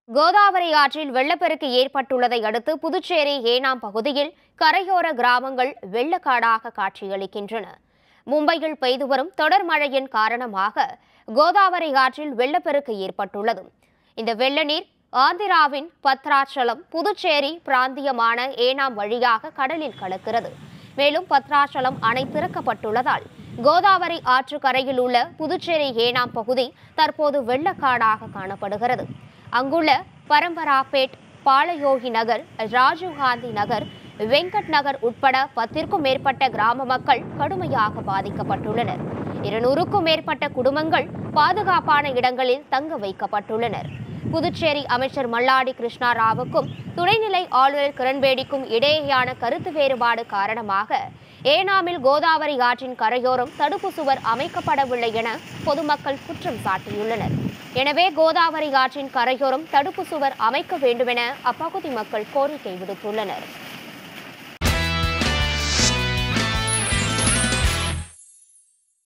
கோதாவரி ஆற்றில் வெள்ளப்பெருக்கு ஏற்பட்டுள்ளதை அடுத்து புதுச்சேரி ஏனாம் பகுதியில் கரையோர கிராமங்கள் வெள்ளக்காடாக காட்சியளிக்கின்றன மும்பையில் பெய்து வரும் தொடர் மழையின் காரணமாக கோதாவரி ஆற்றில் வெள்ளப்பெருக்கு ஏற்பட்டுள்ளது இந்த வெள்ள நீர் ஆந்திராவின் பத்ராச்சலம் புதுச்சேரி பிராந்தியமான ஏனாம் வழியாக கடலில் கலக்கிறது மேலும் பத்ராச்சலம் அணை திறக்கப்பட்டுள்ளதால் கோதாவரி ஆற்று கரையில் உள்ள புதுச்சேரி ஏனாம் பகுதி தற்போது வெள்ளக்காடாக காணப்படுகிறது அங்குள்ள பரம்பராபேட் பாலயோகி நகர் ராஜீவ்காந்தி நகர் வெங்கட் நகர் உட்பட பத்திற்கும் மேற்பட்ட கிராம மக்கள் கடுமையாக பாதிக்கப்பட்டுள்ளனர் இருநூறுக்கும் மேற்பட்ட குடும்பங்கள் பாதுகாப்பான இடங்களில் தங்க வைக்கப்பட்டுள்ளனர் புதுச்சேரி அமைச்சர் மல்லாடி கிருஷ்ணா ராவுக்கும் துணைநிலை ஆளுநர் கிரண்பேடிக்கும் இடையேயான கருத்து வேறுபாடு காரணமாக ஏனாமில் கோதாவரி ஆற்றின் கரையோரம் தடுப்பு சுவர் அமைக்கப்படவில்லை என பொதுமக்கள் குற்றம் சாட்டியுள்ளனர் எனவே கோதாவரி ஆற்றின் கரையோரம் தடுப்பு சுவர் அமைக்க வேண்டுமென அப்பகுதி மக்கள் கோரிக்கை விடுத்துள்ளனர்